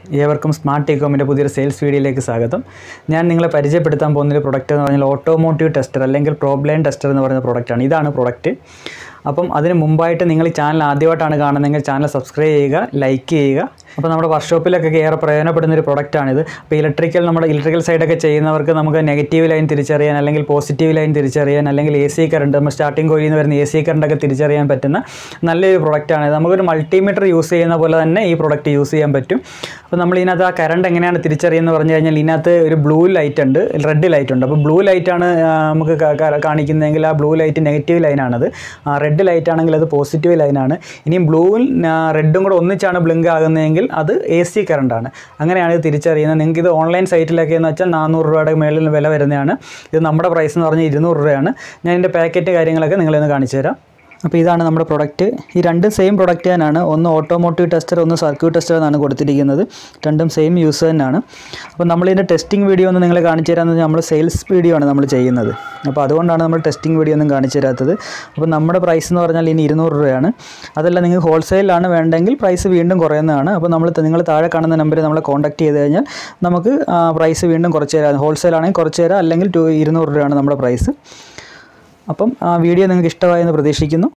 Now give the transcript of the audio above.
ഏവർക്കും സ്മാർട്ട് ടെക്കോമിൻ്റെ പുതിയൊരു സെയിൽസ് വീഡിയോയിലേക്ക് സ്വാഗതം ഞാൻ നിങ്ങളെ പരിചയപ്പെടുത്താൻ പോകുന്ന ഒരു പ്രൊഡക്റ്റ് എന്ന് പറഞ്ഞാൽ ഓട്ടോമോട്ടീവ് ടെസ്റ്റർ അല്ലെങ്കിൽ പ്രോബ്ലം ടെസ്റ്റർ എന്ന് പറയുന്ന പ്രൊഡക്റ്റാണ് ഇതാണ് പ്രൊഡക്റ്റ് അപ്പം അതിന് മുമ്പായിട്ട് നിങ്ങൾ ഈ ചാനൽ ആദ്യമായിട്ടാണ് കാണുന്നതെങ്കിൽ ചാനൽ സബ്സ്ക്രൈബ് ചെയ്യുക ലൈക്ക് ചെയ്യുക അപ്പോൾ നമ്മുടെ വർക്ക്ഷോപ്പിലൊക്കെ ഏറെ പ്രയോജനപ്പെടുന്ന ഒരു പ്രൊഡക്റ്റാണിത് അപ്പോൾ ഇലക്ട്രിക്കൽ നമ്മുടെ ഇലക്ട്രിക്കൽ സൈഡൊക്കെ ചെയ്യുന്നവർക്ക് നമുക്ക് നെഗറ്റീവ് ലൈൻ തിരിച്ചറിയാൻ അല്ലെങ്കിൽ പോസിറ്റീവ് ലൈൻ തിരിച്ചറിയാൻ അല്ലെങ്കിൽ എ സി കറണ്ട് നമ്മൾ സ്റ്റാർട്ടിംഗ് കോയിൽ നിന്ന് വരുന്ന എ സി കറണ്ടൊക്കെ തിരിച്ചറിയാൻ പറ്റുന്ന നല്ലൊരു പ്രൊഡക്റ്റാണ് നമുക്കൊരു മൾട്ടിമീറ്റർ യൂസ് ചെയ്യുന്ന പോലെ തന്നെ ഈ പ്രൊഡക്റ്റ് യൂസ് ചെയ്യാൻ പറ്റും അപ്പോൾ നമ്മൾ ഇതിനകത്ത് ആ കറണ്ട് എങ്ങനെയാണ് തിരിച്ചറിയുന്നത് പറഞ്ഞു കഴിഞ്ഞാൽ ഇതിനകത്ത് ഒരു ബ്ലൂ ലൈറ്റ് ഉണ്ട് റെഡ് ലൈറ്റ് ഉണ്ട് അപ്പോൾ ബ്ലൂ ലൈറ്റാണ് നമുക്ക് കാ- കാ- കാണിക്കുന്നതെങ്കിൽ ആ ബ്ലൂ ലൈറ്റ് നെഗറ്റീവ് ലൈനാണത് റെഡ് ലൈറ്റ് ആണെങ്കിൽ അത് പോസിറ്റീവ് ലൈനാണ് ഇനിയും ബ്ലൂവും റെഡും കൂടെ ഒന്നിച്ചാണ് ബ്ലിങ്ക് ആകുന്നതെങ്കിൽ അത് എ സി കറണ്ടാണ് അങ്ങനെയാണ് ഇത് തിരിച്ചറിയുന്നത് നിങ്ങൾക്ക് ഇത് ഓൺലൈൻ സൈറ്റിലൊക്കെ എന്ന് വെച്ചാൽ നാനൂറ് രൂപയുടെ മേളിൽ വില വരുന്നതാണ് ഇത് നമ്മുടെ പ്രൈസ് എന്ന് പറഞ്ഞാൽ ഇരുന്നൂറ് രൂപയാണ് ഞാൻ ഇതിൻ്റെ പാക്കറ്റ് കാര്യങ്ങളൊക്കെ നിങ്ങളൊന്ന് കാണിച്ചു തരാം അപ്പോൾ ഇതാണ് നമ്മുടെ പ്രൊഡക്റ്റ് ഈ രണ്ടും സെയിം പ്രൊഡക്റ്റ് തന്നെയാണ് ഒന്ന് ഓട്ടോമോട്ടീവ് ടെസ്റ്റർ ഒന്ന് സർക്യൂട്ട് ടെസ്റ്റർ എന്നാണ് കൊടുത്തിരിക്കുന്നത് രണ്ടും സെയിം യൂസ് തന്നെയാണ് അപ്പോൾ നമ്മളിതിൻ്റെ ടെസ്റ്റിംഗ് വീഡിയോ ഒന്ന് നിങ്ങളെ കാണിച്ചു തരാമെന്ന് വെച്ചാൽ നമ്മൾ സെയിൽസ് വീഡിയോ ആണ് നമ്മൾ ചെയ്യുന്നത് അപ്പോൾ അതുകൊണ്ടാണ് നമ്മൾ ടെസ്റ്റിംഗ് വീഡിയോ ഒന്നും കാണിച്ചു തരാത്തത് അപ്പോൾ നമ്മുടെ പ്രൈസ് എന്ന് പറഞ്ഞാൽ ഇനി ഇരുന്നൂറ് രൂപയാണ് അതല്ല നിങ്ങൾക്ക് ഹോൾസെയിലാണ് വേണ്ടെങ്കിൽ പ്രൈസ് വീണ്ടും കുറയുന്നതാണ് അപ്പോൾ നമ്മൾ നിങ്ങൾ താഴെ കാണുന്ന നമ്പറിൽ നമ്മളെ കോൺടാക്ട് ചെയ്ത് കഴിഞ്ഞാൽ നമുക്ക് പ്രൈസ് വീണ്ടും കുറച്ച് തരാം ഹോൾസെയിൽ ആണെങ്കിൽ കുറച്ച് തരാം അല്ലെങ്കിൽ ടു ഇരുന്നൂറ് രൂപയാണ് നമ്മുടെ പ്രൈസ് അപ്പം ആ വീഡിയോ നിങ്ങൾക്ക് ഇഷ്ടമായെന്ന് പ്രതീക്ഷിക്കുന്നു